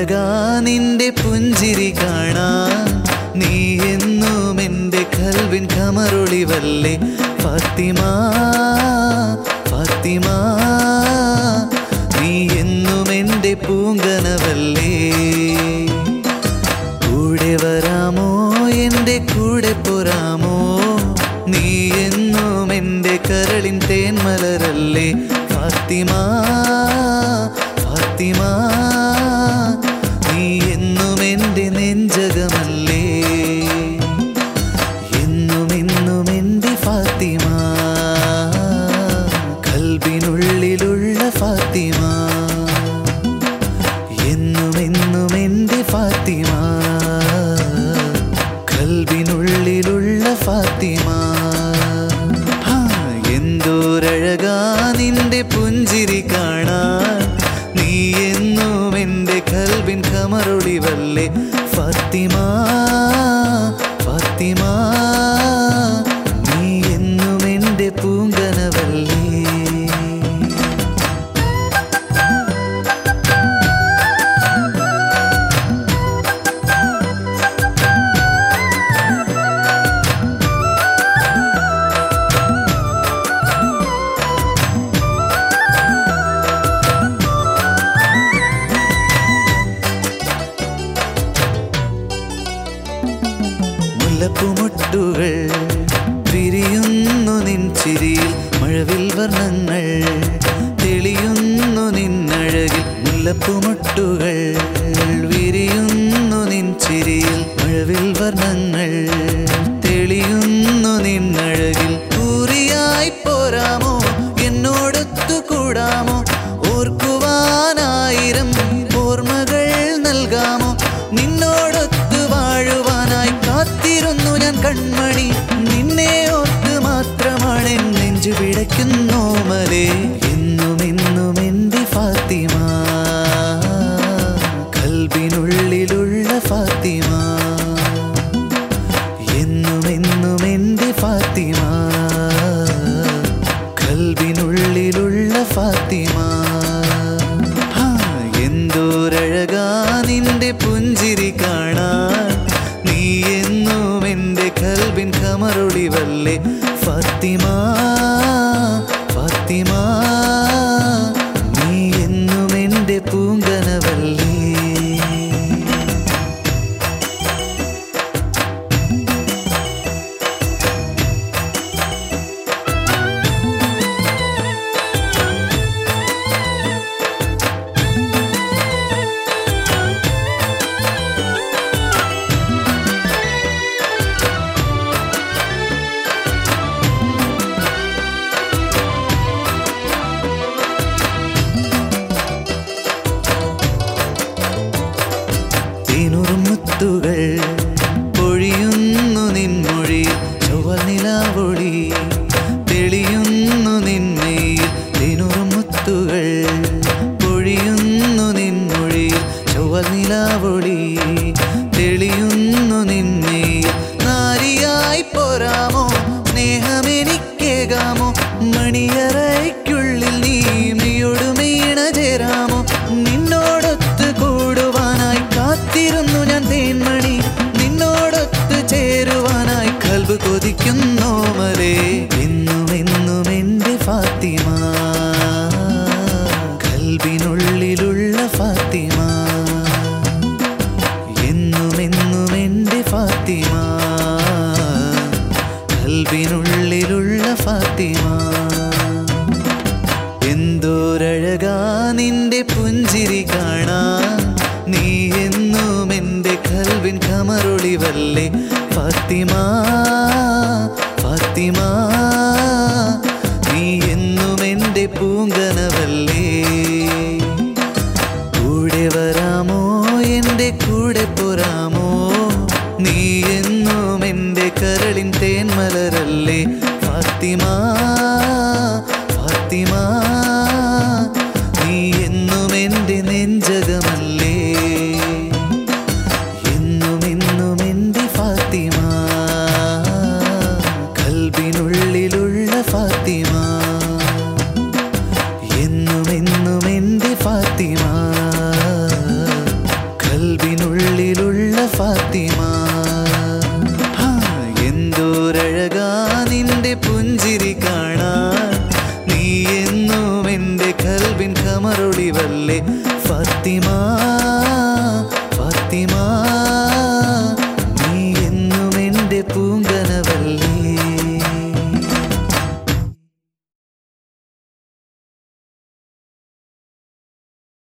എന്തോരഴകാ നിന്റെ പുഞ്ചിരി കാണാൻ നീ എന്നും എൻ്റെ കൽവിൻ കമറൊളിവല്ലേ ഫാത്തിമ ഫാത്തിമ നീ എന്നും എൻ്റെ പൂങ്കനവല്ലേ കൂടെ വരാമോ എൻ്റെ കൂടെ പോരാമോ നീ എന്നും എൻ്റെ കരളിൻ തേന്മലരല്ലേ ഫാത്തിമ ഫാത്തിമ നീ എന്നും എൻ്റെ നെഞ്ചകമല്ലേ എന്നും എന്നും എൻ്റെ ഫാത്തിമ കൽബിനുള്ളിലുള്ള ഫാത്തിമ എന്നും എന്നും എൻ്റെ ഫാത്തിമ കൽബിനുള്ളിലുള്ള ഫാത്തിമ ഹാ, എന്തോരഴകാ നിന്റെ പുഞ്ചിരി കാണാൻ നീ എന്നും എൻ്റെ കൽബിൻ കമറൊളിവല്ലേ ഫാത്തിമ ഫാത്തിമ നീ എന്നും എൻ്റെ പൂങ്കനവല്ലേ മുല്ലപ്പുമുട്ടുകൾ വിരിയുന്നു നിൻ ചിരിയിൽ മഴവിൽ വർണ്ണങ്ങൾ തെളിയുന്നു നിന്നഴകിൽ മുല്ലപ്പുമുട്ടുകൾ വിരിയുന്നു നിൻ ചിരിയിൽ മഴവിൽ വർണ്ണങ്ങൾ തെളിയുന്നു നിന്നഴകിൽ കൂറിയായി പോരാമോ എന്നോടൊത്തു കൂടാമോ ഓർക്കുവാനായിരം ഓർമ്മകൾ നൽകാമോ നിന്നോടൊത്തു വാഴുവാനായി കാത്തിരുന്നു ഞാൻ കൺമണി നിന്നെ ഓർത്ത് മാത്രമാണ് എൻ നെഞ്ചു പിടയ്ക്കുന്നോ മലേ എന്നും എന്നും എൻ്റെ ഫാത്തിമ കൽബിനുള്ളിലുള്ള ഫാത്തിമ എന്നും എന്നും എൻ്റെ ഫാത്തിമ കൽബിനുള്ളിലുള്ള ഫാത്തിമ ഹാ, എന്തോരഴകാ നിന്റെ പുഞ്ചിരി കാണാൻ നീ എന്നും എൻ്റെ കൽബിൻ കമറൊളിവല്ലേ ഫാത്തിമ ഫാത്തിമ നീ എന്നും എൻ്റെ പൂങ്കനവല്ലേ തേനുറും മുത്തുകൾ പൊഴിയുന്നു നിൻമൊഴി ചൊവ്വൽ നിലാവൊളി തെളിയുന്നു നിന്മയിൽ തേനുറും മുത്തുകൾ പൊഴിയുന്നു നിൻമൊഴി ചൊവ്വൽ നിലാവൊളി തെളിയുന്നു നിന്മയിൽ നാരിയായി പോരാമോ സ്നേഹമെനിക്കേകാമോ മണിയറയ്ക്കുള്ളിൽ നീ നീയോട് മീണ ചേരാമോ നിന്നോടൊത്ത് കൂടുവാനായി കാത്തിരുന്നു ഞാൻ തേന്മണി നിന്നോടൊത്ത് ചേരുവാനായി കൽബ് കൊതിക്കുന്നോ മലേ എന്നും എന്നും എൻ്റെ ഫാത്തിമ കൽബിനുള്ളിലുള്ള ഫാത്തിമ എന്നും എന്നും എൻ്റെ ഫാത്തിമ കൽബിനുള്ളിലുള്ള ഫാത്തിമ എന്തോരഴകാ നിന്റെ പുഞ്ചിരി കാണാൻ നീ എന്നും എൻ്റെ കൽവിൻ കമറൊളിവല്ലേ ഫാത്തിമ ഫാത്തിമ നീ എന്നും എൻ്റെ പൂങ്കനവല്ലേ കൂടെ വരാമോ എൻ്റെ കൂടെ പോരാമോ നീ എന്നും എൻ്റെ കരളിൻ തേന്മലരല്ലേ ഫാത്തിമ ഫാത്തിമ നീ എന്നും എൻ്റെ നെഞ്ചകമല്ലേ എന്നും എന്നും എൻ്റെ ഫാത്തിമ കൽബിനുള്ളിൽ ഫാത്തിമ ഹാ, എന്തോരഴകാ നിന്റെ പുഞ്ചിരി കാണാൻ നീ എന്നും എൻ്റെ കൽവിൻ കമറൊളിവല്ലേ ഫാത്തിമ